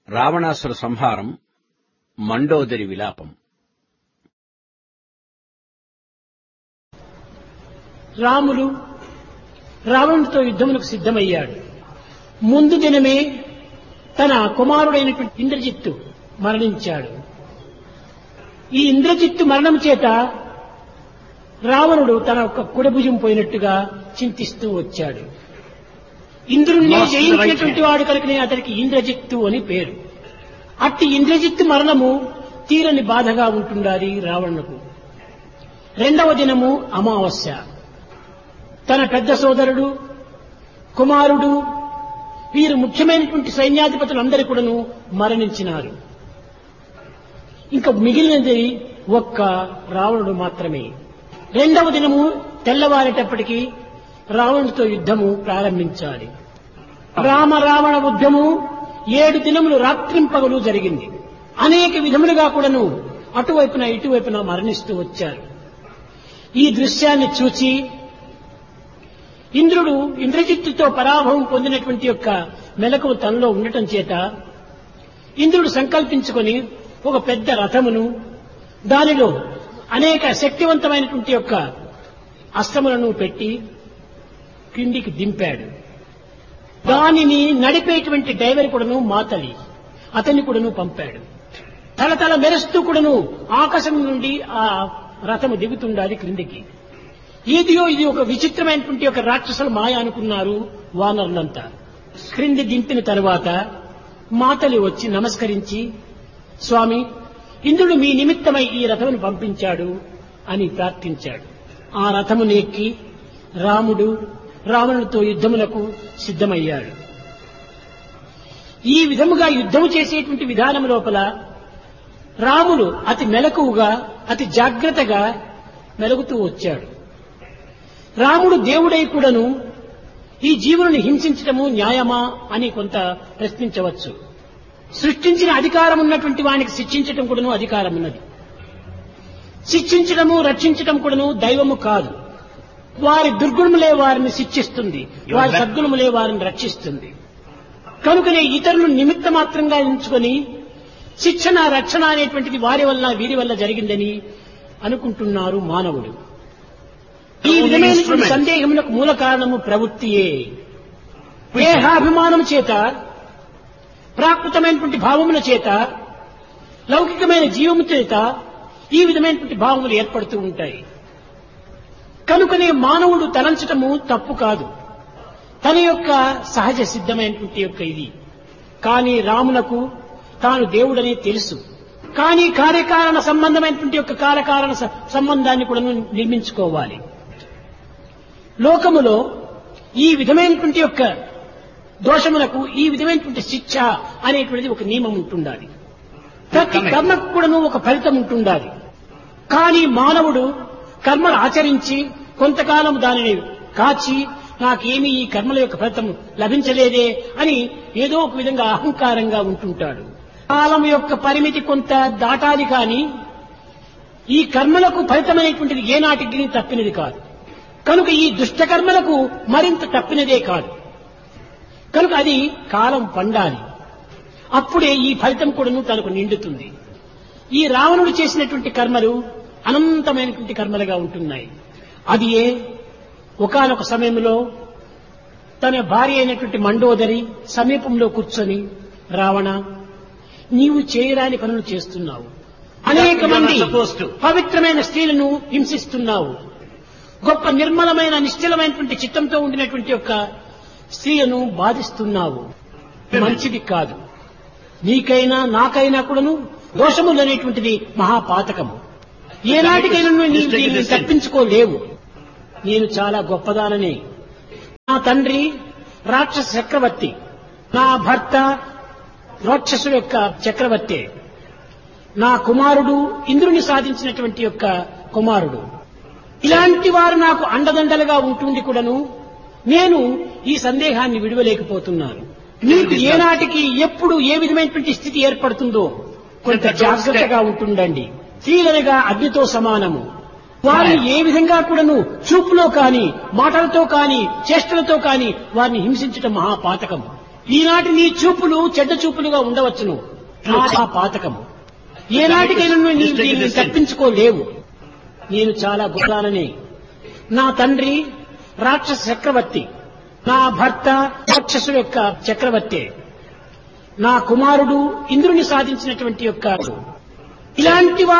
రావణాసుర సంహారం మండోదరి విలాపం రాములు రావణుడితో యుద్ధమునకు సిద్ధమయ్యాడు ముందు దినమే తన కుమారుడైనటువంటి ఇంద్రజిత్తు మరణించాడు ఈ ఇంద్రజిత్తు మరణం చేత రావణుడు తన యొక్క కుడభుజం పోయినట్టుగా చింతిస్తూ వచ్చాడు ఇంద్రుణ్ణి Lost the right జయించినటువంటి hand. వాడు కనుకనే అతనికి ఇంద్రజిత్తు అని పేరు అట్టి ఇంద్రజిత్తు మరణము తీరని బాధగా ఉంటుండాలి రావణుకు రెండవ దినము అమావాస్య తన పెద్ద సోదరుడు కుమారుడు వీరు ముఖ్యమైనటువంటి సైన్యాధిపతులందరూ కూడాను మరణించినారు ఇంకా మిగిలినది ఒక్క రావణుడు మాత్రమే రెండవ దినము తెల్లవారేటప్పటికి రావణుడితో యుద్ధము ప్రారంభించాలి రామ రావణ యుద్ధము ఏడు దినములు రాత్రింపగలు జరిగింది అనేక విధములుగా కూడాను అటువైపున ఇటువైపున మరణిస్తూ వచ్చారు ఈ దృశ్యాన్ని చూచి ఇంద్రుడు ఇంద్రజిత్తుతో పరాభవం పొందినటువంటి యొక్క మెలకువ తనలో ఉండటం చేత ఇంద్రుడు సంకల్పించుకొని ఒక పెద్ద రథమును దానిలో అనేక శక్తివంతమైనటువంటి యొక్క అస్త్రములను పెట్టి కిందికి దింపాడు దానిని నడిపేటువంటి డ్రైవర్ కూడాను మాతలి అతన్ని కూడాను పంపాడు తలతల మెరుస్తూ కూడాను ఆకాశం నుండి ఆ రథము దిగుతుండాలి క్రిందికి ఇదియో ఇది ఒక విచిత్రమైనటువంటి ఒక రాక్షసుల మాయ అనుకున్నారు వానరులంతా క్రింది దింపిన తరువాత మాతలి వచ్చి నమస్కరించి స్వామి ఇంద్రుడు మీ నిమిత్తమై ఈ రథమును పంపించాడు అని ప్రార్థించాడు ఆ రథమును ఎక్కి రాముడు రావణుడితో యుద్ధములకు సిద్ధమయ్యాడు ఈ విధముగా యుద్ధము చేసేటువంటి విధానం లోపల రాముడు అతి మెలకువగా అతి జాగ్రత్తగా మెలుగుతూ వచ్చాడు రాముడు దేవుడై కూడాను ఈ జీవులను హింసించటము న్యాయమా అని కొంత ప్రశ్నించవచ్చు సృష్టించిన అధికారం ఉన్నటువంటి వానికి శిక్షించటం కూడాను అధికారం ఉన్నది శిక్షించడము రక్షించటం కూడాను దైవము కాదు వారి దుర్గుణములే వారిని శిక్షిస్తుంది వారి సద్గుణములే వారిని రక్షిస్తుంది కనుకనే ఇతరులు నిమిత్త మాత్రంగా ఎంచుకొని శిక్షణ రక్షణ అనేటువంటిది వారి వల్ల వీరి వల్ల జరిగిందని అనుకుంటున్నారు మానవుడు ఈ విధమైనటువంటి సందేహములకు మూల కారణము ప్రవృత్తియే దేహాభిమానం చేత ప్రాకృతమైనటువంటి భావముల చేత లౌకికమైన జీవము చేత ఈ విధమైనటువంటి భావములు ఏర్పడుతూ ఉంటాయి కనుకనే మానవుడు తలంచటము తప్పు కాదు తన యొక్క సహజ సిద్ధమైనటువంటి యొక్క ఇది కానీ రామునకు తాను దేవుడనే తెలుసు కానీ కార్యకారణ సంబంధమైనటువంటి యొక్క కాలకారణ స- సంబంధాన్ని కూడా నిర్మించుకోవాలి లోకములో ఈ విధమైనటువంటి యొక్క దోషములకు ఈ విధమైనటువంటి శిక్ష అనేటువంటిది ఒక నియమం ఉంటుండాలి ప్రతి కర్మకు కూడాను ఒక ఫలితం ఉంటుండాలి కానీ మానవుడు కర్మలు ఆచరించి కొంతకాలం దానిని కాచి నాకేమీ ఈ కర్మల యొక్క ఫలితం లభించలేదే అని ఏదో ఒక విధంగా అహంకారంగా ఉంటుంటాడు కాలం యొక్క పరిమితి కొంత దాటాలి కానీ ఈ కర్మలకు ఫలితమైనటువంటిది ఏనాటికి తప్పినది కాదు కనుక ఈ దుష్టకర్మలకు మరింత తప్పినదే కాదు కనుక అది కాలం పండాలి అప్పుడే ఈ ఫలితం కూడాను తనకు నిండుతుంది ఈ రావణుడు చేసినటువంటి కర్మలు అనంతమైనటువంటి కర్మలుగా ఉంటున్నాయి అది ఏ ఒకనొక సమయంలో తన భార్య అయినటువంటి మండోదరి సమీపంలో కూర్చొని రావణ నీవు చేయరాని పనులు చేస్తున్నావు అనేక You are not మంది supposed to. పవిత్రమైన స్త్రీలను హింసిస్తున్నావు గొప్ప నిర్మలమైన నిశ్చలమైనటువంటి చిత్తంతో ఉండినటువంటి యొక్క స్త్రీలను బాధిస్తున్నావు మంచిది కాదు నీకైనా నాకైనా కూడాను దోషములు అనేటువంటిది మహాపాతకము ఏనాటికైనా నువ్వు నీ- దీనిని తప్పించుకోలేవు నేను చాలా గొప్పదానని నా తండ్రి రాక్షస చక్రవర్తి నా భర్త రాక్షసుల యొక్క చక్రవర్తి నా కుమారుడు ఇంద్రుని సాధించినటువంటి యొక్క కుమారుడు ఇలాంటి వారు నాకు అండదండలుగా ఉంటుండి కూడాను నేను ఈ సందేహాన్ని విడవలేకపోతున్నాను మీకు ఏనాటికి ఎప్పుడు ఏ విధమైనటువంటి స్థితి ఏర్పడుతుందో కొంత జాగ్రత్తగా ఉంటుండండి స్త్రీలనగా అగ్నితో సమానము వారిని ఏ విధంగా కూడాను చూపులో కాని మాటలతో కాని చేష్టలతో కాని వారిని హింసించటం మహాపాతకము ఈనాటి నీ చూపులు చెడ్డ చూపులుగా ఉండవచ్చును ఆ పాతకము ఏనాటికైనా నువ్వు నీ- దీనిని తప్పించుకోలేవు నేను చాలా గొప్పనని నా తండ్రి రాక్షస చక్రవర్తి నా భర్త రాక్షసు యొక్క చక్రవర్తి నా కుమారుడు ఇంద్రుని సాధించినటువంటి యొక్క ఇలాంటి వారు